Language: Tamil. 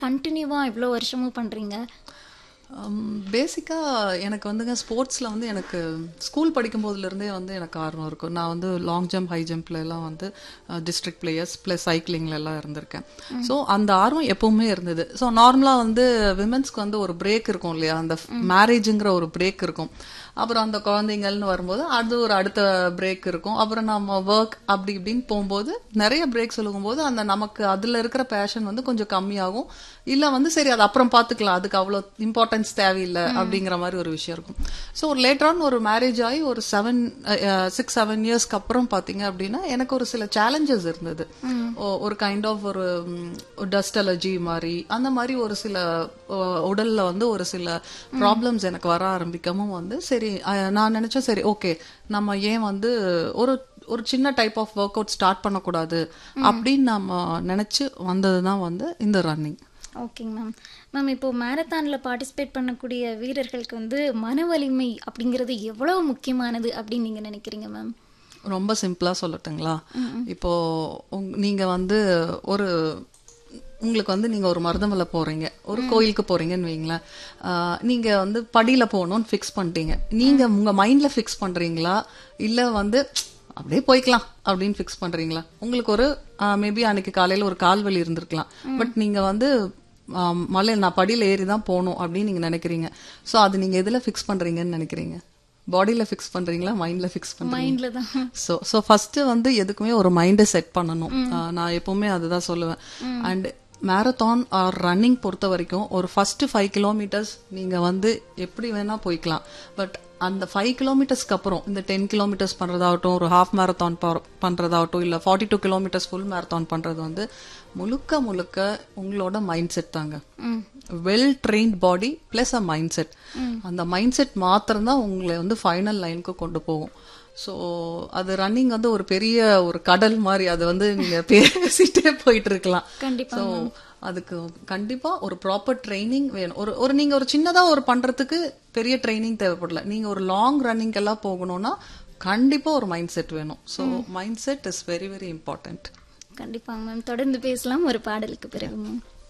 கண்டினியூவா இவ்வளோ வருஷமும் பண்றீங்க பேசிக்காக எனக்கு வந்துங்க ஸ்போர்ட்ஸில் வந்து எனக்கு ஸ்கூல் படிக்கும் போதுலேருந்தே வந்து எனக்கு ஆர்வம் இருக்கும் நான் வந்து லாங் ஜம்ப் ஹை ஜம்ப்ல எல்லாம் வந்து டிஸ்ட்ரிக்ட் பிளேயர்ஸ் ப்ளஸ் சைக்கிளிங்ல எல்லாம் இருந்திருக்கேன் ஸோ அந்த ஆர்வம் எப்பவுமே இருந்தது ஸோ நார்மலாக வந்து விமென்ஸ்க்கு வந்து ஒரு பிரேக் இருக்கும் இல்லையா அந்த மேரேஜுங்கிற ஒரு பிரேக் இருக்கும் அப்புறம் அந்த குழந்தைங்கள்னு வரும்போது அது ஒரு அடுத்த பிரேக் இருக்கும் அப்புறம் நம்ம ஒர்க் அப்படி இப்படின்னு போகும்போது நிறைய பிரேக் சொல்லும்போது அந்த நமக்கு அதில் இருக்கிற பேஷன் வந்து கொஞ்சம் கம்மியாகும் இல்லை வந்து சரி அது அப்புறம் பார்த்துக்கலாம் அதுக்கு அவ்வளோ இம்பார்ட்டன்ஸ் தேவையில்லை அப்படிங்கிற மாதிரி ஒரு விஷயம் இருக்கும் ஸோ ஒரு லேட்டரான் ஒரு மேரேஜ் ஆகி ஒரு செவன் சிக்ஸ் செவன் இயர்ஸ்க்கு அப்புறம் பார்த்தீங்க அப்படின்னா எனக்கு ஒரு சில சேலஞ்சஸ் இருந்தது ஒ- ஒரு கைண்ட் ஆஃப் ஒரு டஸ்ட் அலர்ஜி மாதிரி அந்த மாதிரி ஒரு சில அஹ், உடல்ல வந்து ஒரு சில ப்ராப்ளம்ஸ் எனக்கு வர ஆரம்பிக்கவும் வந்து சரி அஹ், நான் நினைச்சேன் சரி ஓகே நம்ம ஏன் வந்து ஒரு ஒரு சின்ன type of work out start பண்ணக்கூடாது அப்படின்னு நம்ம நினைச்சு வந்தது தான் வந்து இந்த ரன்னிங் ஓகேங்க மேம் மேம் இப்போ மேரத்தான்ல பார்ட்டிசிபேட் பண்ணக்கூடிய வீரர்களுக்கு வந்து மன வலிமை அப்படிங்கிறது எவ்வளவு முக்கியமானது அப்படின்னு நீங்க நினைக்கிறீங்க மேம் ரொம்ப சிம்பிளா சொல்லட்டுங்களா இப்போ உங்க- நீங்க வந்து ஒரு உங்களுக்கு வந்து நீங்க ஒரு மருதமலை போறீங்க ஒரு கோயிலுக்கு போறீங்கன்னு வைங்களேன் ஆஹ், நீங்க வந்து படியில போகணும்னு ஃபிக்ஸ் பண்ணிட்டீங்க நீங்க உங்க மைண்ட்ல ஃபிக்ஸ் பண்றீங்களா இல்ல வந்து அப்படியே போய்க்கலாம் அப்படின்னு ஃபிக்ஸ் பண்றீங்களா உங்களுக்கு ஒரு மேபி அன்னைக்கு காலையில ஒரு கால் வலி இருந்திருக்கலாம் பட் நீங்க வந்து ஆம், மலையில நான் படியில ஏறி தான் போகணும் அப்படின்னு நீங்க நினைக்கிறீங்க சோ அது நீங்க எதுல ஃபிக்ஸ் பண்றீங்கன்னு நினைக்கிறீங்க பாடியில ஃபிக்ஸ் பண்றீங்களா மைண்ட்ல ஃபிக்ஸ் பண்றீங்க மைண்ட்ல தான் ஸோ ஸோ ஃபஸ்ட்டு வந்து எதுக்குமே ஒரு மைண்டை செட் பண்ணணும் ஆஹ் நான் எப்பவுமே அதுதான் சொல்லுவேன் அண்ட் மேரத்தான் ஆர் ரன்னிங் பொறுத்த வரைக்கும் ஒரு ஃபர்ஸ்ட் ஃபைவ் கிலோமீட்டர்ஸ் நீங்க வந்து எப்படி வேணா போய்க்கலாம் பட் அந்த ஃபைவ் கிலோமீட்டர்ஸ்க்கு அப்புறம் இந்த டென் கிலோமீட்டர்ஸ் பண்றதாகட்டும் ஒரு ஹாஃப் மேரத்தான் பண்றதாகட்டும் இல்ல forty two kilometres full marathon பண்றது வந்து முழுக்க முழுக்க உங்களோட மைண்ட் செட் தாங்க well trained body plus uh mind set அந்த மைண்ட் செட் மாத்திரம் தான் உங்களை வந்து ஃபைனல் லைனுக்கு கொண்டு போகும் ஸோ அது ரன்னிங் வந்து ஒரு பெரிய ஒரு கடல் மாதிரி அது வந்து நீங்க பேசிட்டே போயிட்டு இருக்கலாம் கண்டிப்பா ஸோ அதுக்கு கண்டிப்பா ஒரு ப்ராப்பர் ட்ரைனிங் வேணும் ஒரு ஒரு நீங்க ஒரு சின்னதா ஒரு பண்றதுக்கு பெரிய ட்ரைனிங் தேவைப்படல நீங்க ஒரு லாங் ரன்னிங் எல்லாம் போகணும்னா கண்டிப்பா ஒரு மைண்ட் செட் வேணும் so mind set is very very important கண்டிப்பாங்க மேம் தொடர்ந்து பேசலாம் ஒரு பாடலுக்கு பிறகு மேம்